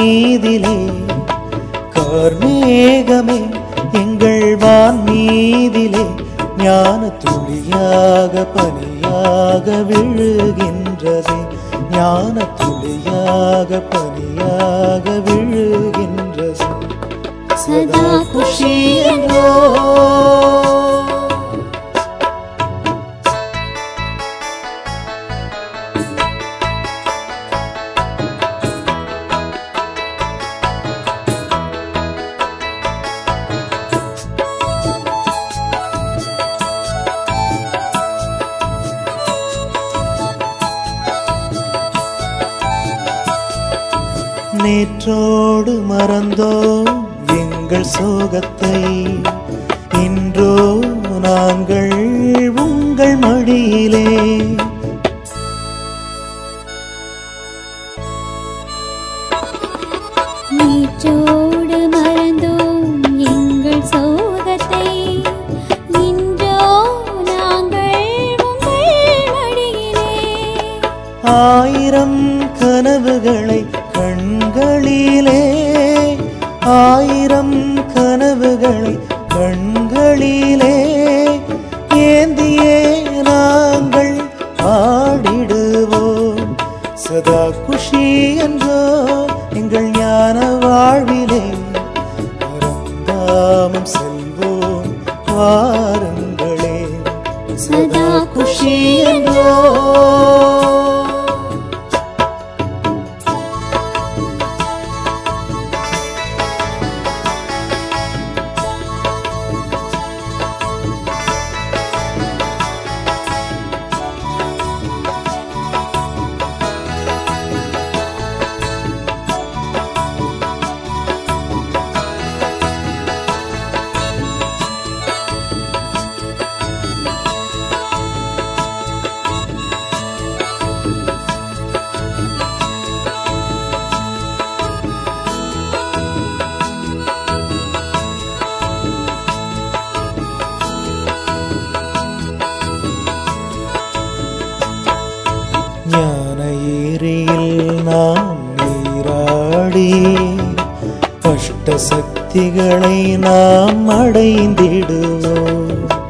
மீதிலே கார்மேகமே எங்கள் வான் மீதிலே ஞான துளியாக பனியாக விழுகின்றதே ஞான துளியாக பனியாக விழுகின்றதே சதா குஷி என்றோ நேற்றோடு மறந்தோ எங்கள் சோகத்தை இன்றோ நாங்கள் உங்கள் மடியிலே நீச்சோடு மறந்தோம் எங்கள் சோகத்தை இன்றோ நாங்கள் உங்கள் மடியிலே ஆயிரம் கனவுகளை கண்களிலே ஆயிரம் கனவுகளை கண்களிலே ஏந்தியே நாங்கள் ஆடிடுவோம் சதா குஷி என்றோ எங்கள் ஞான வாழ்விலே பரந்தாமம் செல்வோம் வாருங்களே சதா குஷி என்றோ ஞான ஏரியில் நாம் நீராடி அஷ்ட சக்திகளை நாம் அடைந்திடுவோம்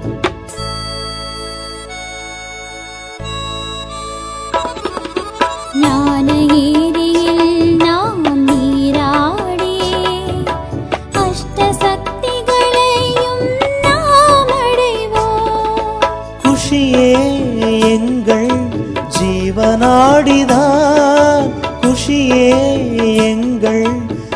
ஞான ஏரியில் நாம் நீராடி அஷ்ட சக்திகளையும் நாம் அடைவோம் குஷியே எங்கள் ஜீவனாடிதான் குஷியே எங்கள்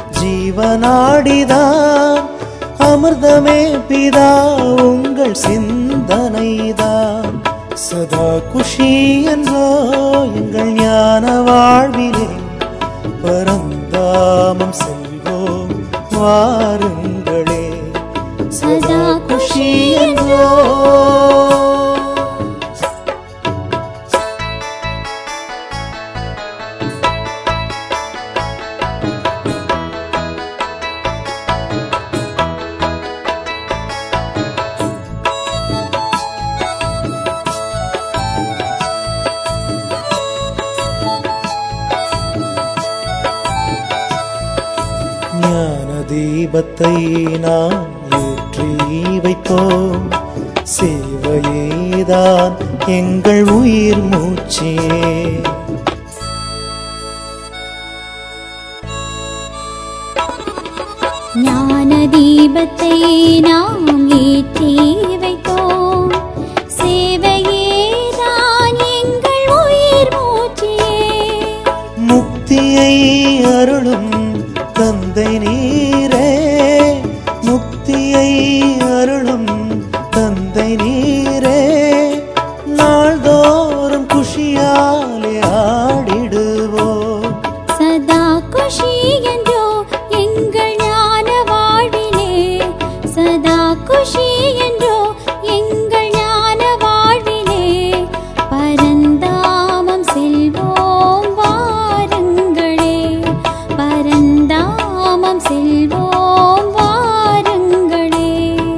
ஜீவனாடிதான் அமிர்தமே பிதா உங்கள் சிந்தனைதான் சதா குஷி என்றோ எங்கள் ஞான வாழ்விலே பரந்தாமம் செல்வோம் வாருங்களே சதா குஷி என்றோ ஞான தீபத்தை நாம் ஏற்றி வைப்போம் சேவையேதான் எங்கள் உயிர் மூச்சே ஞான தீபத்தை நாம் ஏற்றி வைத்தோம் சேவையேதான் எங்கள் உயிர் மூச்சே முக்தியை அருளும் தந்தை நீரே முக்தியை அருளும் தந்தை நீரே நாள்தோறும் குஷியாலே ஆடிடுவோம் சதா குஷி என்றோ எங்கள் ஞான வாழ்விலே சதா குஷி என்றோ எங்கள் ஞான வாழ்விலே பரந்தாமம் செல்வோம் வாருங்களே பரந்தாமம் செல்வோம் வாருங்களே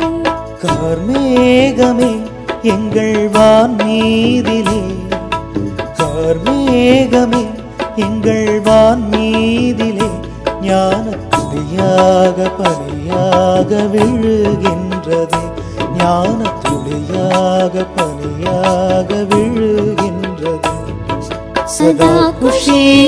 கார்மேகமே எங்கள் வான் மீதிலே கார்மேகமே எங்கள் வான் மீதிலே ஞான துளியாக பனியாக விழுகின்றது ஞான துளியாக பனியாக விழுகின்றது சதா குஷி